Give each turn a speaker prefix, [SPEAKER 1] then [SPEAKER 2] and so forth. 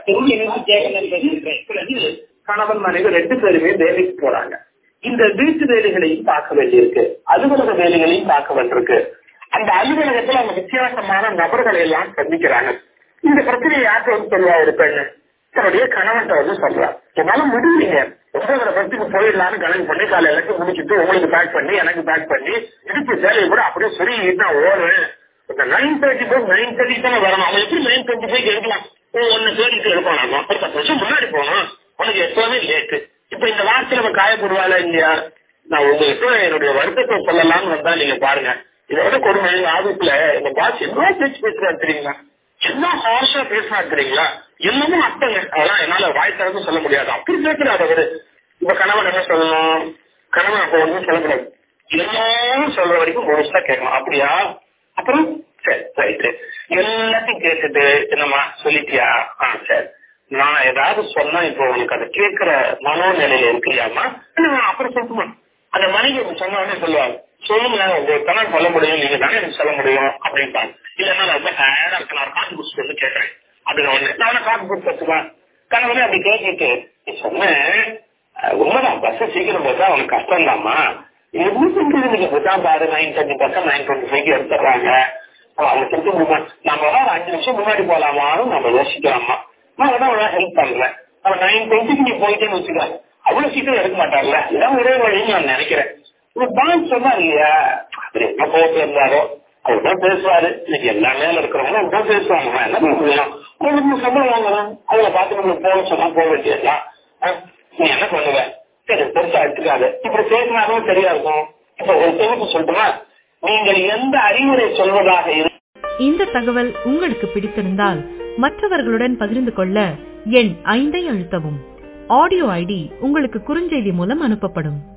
[SPEAKER 1] இங்கிருந்து கேட்கணும் பிறகு கணவன் மனைவி ரெண்டு பேருமே வேலைக்கு போறாங்க இந்த வீட்டு வேலைகளையும் பார்க்க வேண்டியிருக்கு அலுவலக வேலைகளையும் பார்க்க வேண்டியிருக்கு அந்த அலுவலகத்துல அவங்க வித்தியாசமான நபர்களை எல்லாம் சந்திக்கிறாங்க இந்த பிரச்சனையை யார்கிட்ட வந்து சொல்லுவா ஒரு பெண்ணு தன்னுடைய கணவன்கிட்ட வந்து சொல்றா என்னால முடியலைங்க ஒன்பதரை பத்துக்கு போயிடலாம்னு கணக்கு பண்ணி காலை எல்லாத்தையும் முடிச்சுட்டு உங்களுக்கு பேக் பண்ணி எனக்கு பேக் பண்ணி இடுப்பு சேலையை கூட அப்படியே சொருகிட்டு நான் ஓடுவேன் இந்த நைன் தேர்ட்டி போய் நைன் தேர்ட்டி தானே வரணும் அவன் எப்படி நைன் டுவெண்ட்டி ஃபைவ் எடுக்கலாம் ஒன்னு தேர்ட்டிக்கு எடுப்பான் ஒரு பத்து வருஷம் முன்னாடி போகணும் உனக்கு எப்பவுமே லேட்டு இப்ப இந்த வார்த்தை நம்ம காயப்படுவாளா இல்லையா நான் உங்களுக்கு என்னுடைய வருத்தத்தை சொல்லலாம்னு வந்தா நீங்க பாருங்க இதை விட கொடுமை ஆபத்துல இந்த பாஸ் என்ன பேச்சு பேசுறா தெரியுங்களா என்ன ஹார்ஷா பேசுறா தெரியுங்களா எல்லாமும் அர்த்தங்க அதெல்லாம் என்னால வாய் திறந்து சொல்ல முடியாது அப்படி பேசுறாரு அவரு இப்ப கணவன் என்ன சொல்லணும் கணவன் அப்ப ஒன்றும் சொல்லக்கூடாது எல்லாரும் சொல்ற வரைக்கும் முழுசா கேட்கணும் அப்படியா அப்புறம் சரி ரைட்டு எல்லாத்தையும் கேட்டுட்டு என்னம்மா சொல்லிட்டியா ஆ சரி நான் ஏதாவது சொன்னா இப்போ உனக்கு அதை கேட்கிற மனோநிலையில இருக்கிறியாமா அப்புறம் சொல்லுமா அந்த மனைவி சொன்ன உடனே சொல்லுவாங்க சொல்லுங்க உங்க கணவன் சொல்ல முடியும் நீங்க தானே எனக்கு சொல்ல முடியும் அப்படின்ட்டாங்க இல்லைன்னா நான் ரொம்ப டயர்டா இருக்கு நான் காட்டு குடிச்சு வந்து கேட்கறேன் அப்படின்னு ஒண்ணு நான் காட்டு குடிச்சு வச்சுப்பேன் கணவனே அப்படி கேட்டுட்டு நீ சொன்னேன் உண்மைதான் பஸ் சீக்கிரம் போட்டா உனக்கு கஷ்டம் தான்மா எப்படி சொல்றது நீங்க இப்பதான் பாரு nine thirty percent nine twenty five எடுத்துறாங்க அவங்க திருப்பி முடியும் நம்ம ஒரு அஞ்சு நிமிஷம் முன்னாடி போலாமான்னு நம்ம யோசிக்கலாமா நான் வேணா ஒரு ஹெல்ப் பண்றேன் நம்ம நைன் டுவெண்ட்டிக்கு நீ போயிட்டேன்னு வச்சுக்க அவ்வளவு சீக்கிரம் எடுக்க மாட்டார்ல இதான் ஒரே வழின்னு நான் நினைக்கிறேன் ஒரு டான்ஸ் சொன்னா இல்லையா அப்படி என்ன போட்டு இருந்தாரோ அவர் தான் பேசுவாரு இன்னைக்கு எல்லா மேல இருக்கிறவங்க அப்படிதான் பேசுவாங்க நான் என்ன பண்ண முடியும் உங்களுக்கு சம்பளம் வாங்கலாம் அவங்கள பார்த்து நம்ம போக சொன்னா போக வேண்டியதுதான் நீ என்ன பண்ணுவ சரி பெருசா எடுத்துக்காது இப்படி பேசினாலும் சரியா இருக்கும் இப்ப ஒரு தொகுப்பு சொல்லட்டுமா நீங்கள் எந்த அறிவுரை சொல்வதாக இரு
[SPEAKER 2] இந்த தகவல் உங்களுக்கு பிடித்திருந்தால் மற்றவர்களுடன் பகிர்ந்து கொள்ள எண் ஐந்தை அழுத்தவும் ஆடியோ ஐடி உங்களுக்கு குறுஞ்செய்தி மூலம் அனுப்பப்படும்